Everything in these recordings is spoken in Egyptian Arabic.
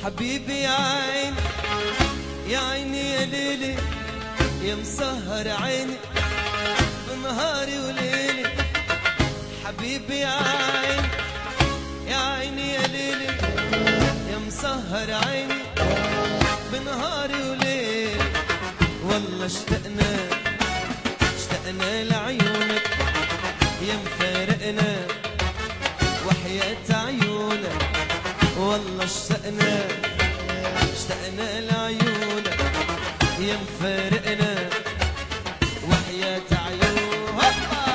حبيبي يا عيني يا عيني يا ليلي يا مسهر عيني بنهاري وليلي حبيبي يا عيني يا عيني يا ليلي يا مسهر عيني بنهاري وليلي والله اشتقنا اشتقنا لعيونك يا مفارقنا وحياة عيونك والله اشتقنا اشتقنا لعيونك يا مفارقنا وحياة عيونك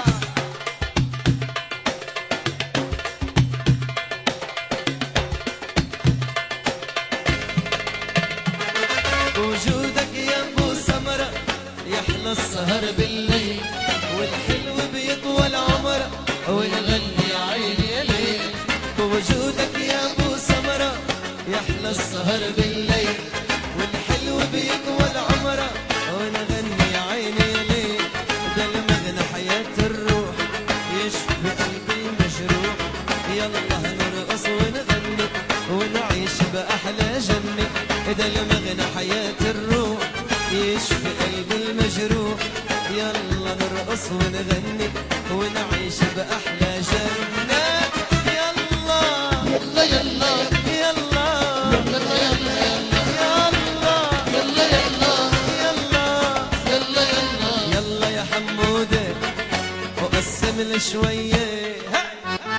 وجودك يا ابو سمرة يحلى السهر بالليل والحلو بيطول عمره ونغني عيني يا ليل وجودك يا ابو سمرة يحلى السهر بالليل والحلو بيطول عمره ونغني عيني يا ليل ده المغنى حياة الروح يشفي قلبي المجروح يلا نرقص ونغني ونعيش بأحلى جنة ده المغنى حياة الروح يشفي قلبي المجروح يلا نرقص ونغني ونعيش بأحلى جنة يلا يلا يلا يلا يلا يلا يلا يلا يلا يلا يلا يلا يلا يا حمودة وقسم لي شوية ها.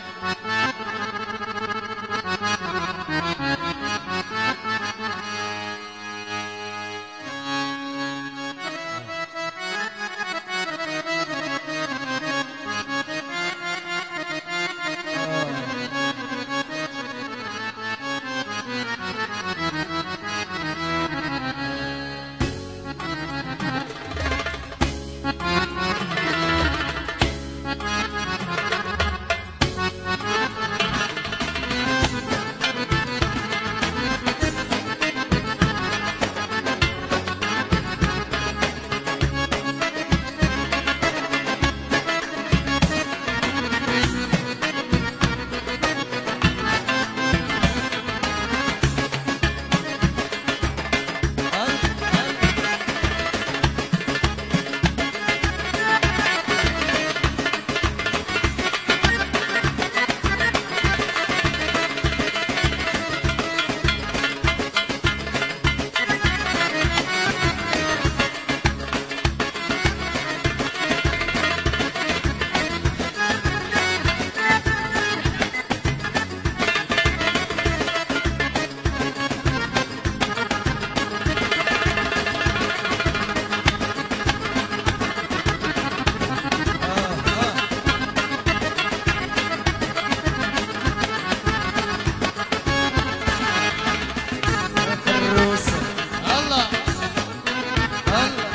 الروسة الله الله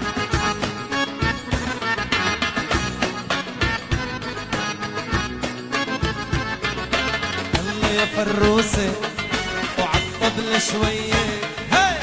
الله يا فروسة وعالطبلة شوية هاي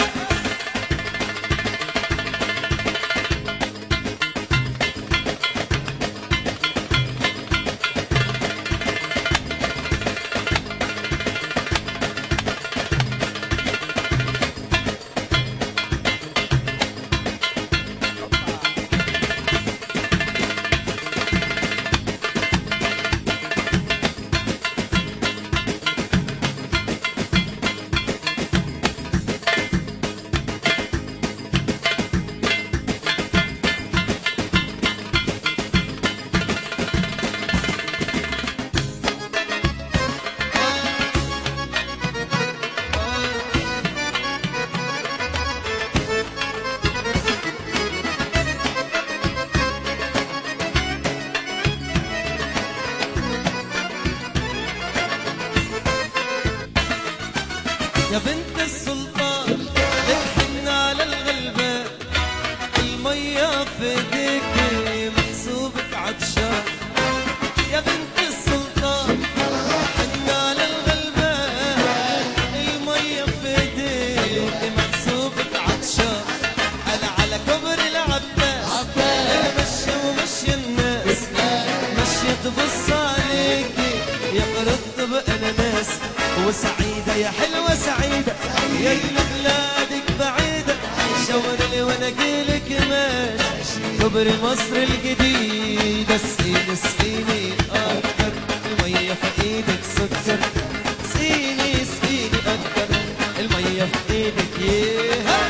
يا بنت السلطان بتحن على الغلبة المية في ايديك محسوبك عطشان يا بنت السلطان حن على الغلبة المية في ايديك محسوبك عطشان قال على كبر العباس عباس. مشي ومشي الناس مشي تبص عليكي يا قرط بأناناس وسعيدة يا حلوة سعيدة كوبري مصر الجديد اسقيني اسقيني اكتر المية في ايدك سكر اسقيني اسقيني اكتر المية في ايدك ياه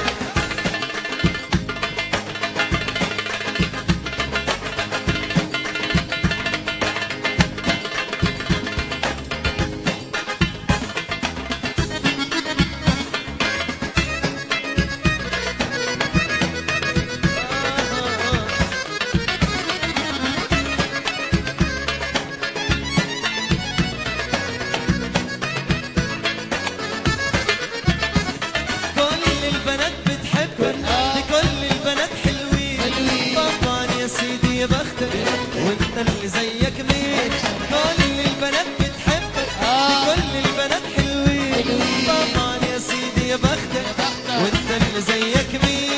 كل البنات بتحبك لكل البنات حلوين حلوين. طبعا يا سيدي يا بختك وانت اللي زيك مين كل البنات بتحبك آه. لكل البنات حلوين حلوين. طبعا يا سيدي يا بختك بختك. وانت اللي زيك مين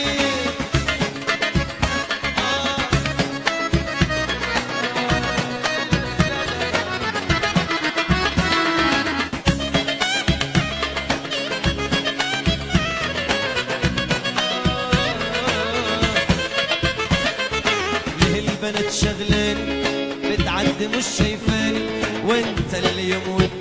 ليه البنات شغلاني بتعدي مش شايفاني وانت اللي يوم